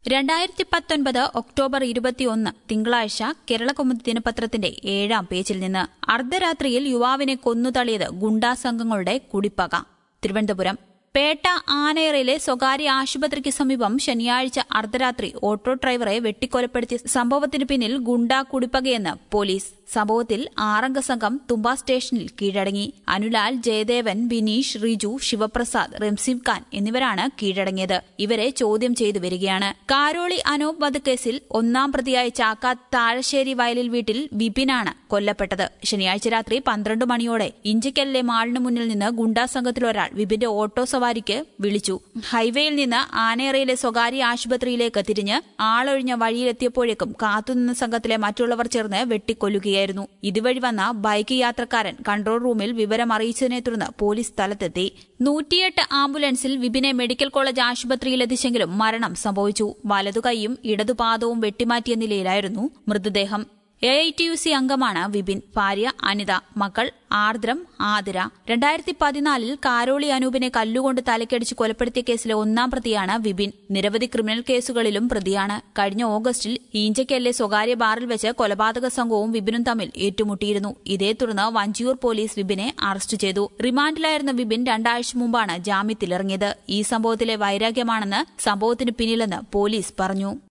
രണ്ടായിരത്തി പത്തൊൻപത് ഒക്ടോബർ ഇരുപത്തിയൊന്ന് തിങ്കളാഴ്ച കേരളകൗമുദി ദിനപത്രത്തിന്റെ ഏഴാം പേജിൽ നിന്ന് അർദ്ധരാത്രിയിൽ യുവാവിനെ കൊന്നുതള്ളിയത് ഗുണ്ടാ സംഘങ്ങളുടെ കുടിപ്പക തിരുവനന്തപുരം പേട്ട ആനയറയിലെ സ്വകാര്യ ആശുപത്രിക്ക് സമീപം ശനിയാഴ്ച അർദ്ധരാത്രി ഓട്ടോ ഡ്രൈവറെ വെട്ടിക്കൊലപ്പെടുത്തിയ സംഭവത്തിന് പിന്നിൽ ഗുണ്ടാ കുടിപ്പകയെന്ന് പോലീസ് സംഭവത്തിൽ ആറംഗ സംഘം തുമ്പ സ്റ്റേഷനിൽ കീഴടങ്ങി അനുലാൽ ജയദേവൻ ബിനീഷ് റിജു ശിവപ്രസാദ് റംസീം ഖാൻ എന്നിവരാണ് കീഴടങ്ങിയത് ഇവരെ ചോദ്യം ചെയ്തു വരികയാണ് കാരോളി അനൂപ് വധക്കേസിൽ ഒന്നാം പ്രതിയായ ചാക്കാത്ത് താഴശ്ശേരി വയലിൽ വീട്ടിൽ വിപിനാണ് കൊല്ലപ്പെട്ടത് ശനിയാഴ്ച രാത്രി പന്ത്രണ്ട് മണിയോടെ ഇഞ്ചക്കലിലെ മാളിന് മുന്നിൽ നിന്ന് ഗുണ്ടാ സംഘത്തിലൊരാൾ വിപിന്റെ ഓട്ടോ സവാരിക്ക് വിളിച്ചു ഹൈവേയിൽ നിന്ന് ആനേറയിലെ സ്വകാര്യ ആശുപത്രിയിലേക്ക് തിരിഞ്ഞ് ആളൊഴിഞ്ഞ വഴിയിലെത്തിയപ്പോഴേക്കും കാത്തുനിന്ന സംഘത്തിലെ മറ്റുള്ളവർ ചേർന്ന് വെട്ടിക്കൊല്ലുകയായിരുന്നു ഇതുവഴി വന്ന ബൈക്ക് യാത്രക്കാരൻ കൺട്രോൾ റൂമിൽ വിവരം അറിയിച്ചതിനെ തുടർന്ന് പോലീസ് സ്ഥലത്തെത്തി നൂറ്റിയെട്ട് ആംബുലൻസിൽ വിപിനെ മെഡിക്കൽ കോളേജ് ആശുപത്രിയിലെത്തിച്ചെങ്കിലും മരണം സംഭവിച്ചു വലതുകൈയും ഇടതുപാദവും വെട്ടിമാറ്റിയ നിലയിലായിരുന്നു മൃതദേഹം A I T U C അംഗമാണ് വിപിൻ ഭാര്യ അനിത മക്കൾ ആർദ്രം ആതിര രണ്ടായിരത്തി പതിനാലിൽ കാരോളി അനൂപിനെ കല്ലുകൊണ്ട് തലക്കടിച്ച് കൊലപ്പെടുത്തിയ കേസിലെ ഒന്നാം പ്രതിയാണ് വിപിൻ നിരവധി ക്രിമിനൽ കേസുകളിലും പ്രതിയാണ് കഴിഞ്ഞ ഓഗസ്റ്റിൽ ഈഞ്ചയ്ക്കലിലെ സ്വകാര്യ ബാറിൽ വെച്ച് കൊലപാതക സംഘവും വിപിനും തമ്മിൽ ഏറ്റുമുട്ടിയിരുന്നു ഇതേ തുടർന്ന് വഞ്ചിയൂർ പോലീസ് വിപിനെ അറസ്റ്റ് ചെയ്തു റിമാൻഡിലായിരുന്ന വിപിൻ രണ്ടാഴ്ച മുമ്പാണ് ജാമ്യത്തിലിറങ്ങിയത് ഈ സംഭവത്തിലെ വൈരാഗ്യമാണെന്ന് സംഭവത്തിന് പിന്നിലെന്ന് പോലീസ് പറഞ്ഞു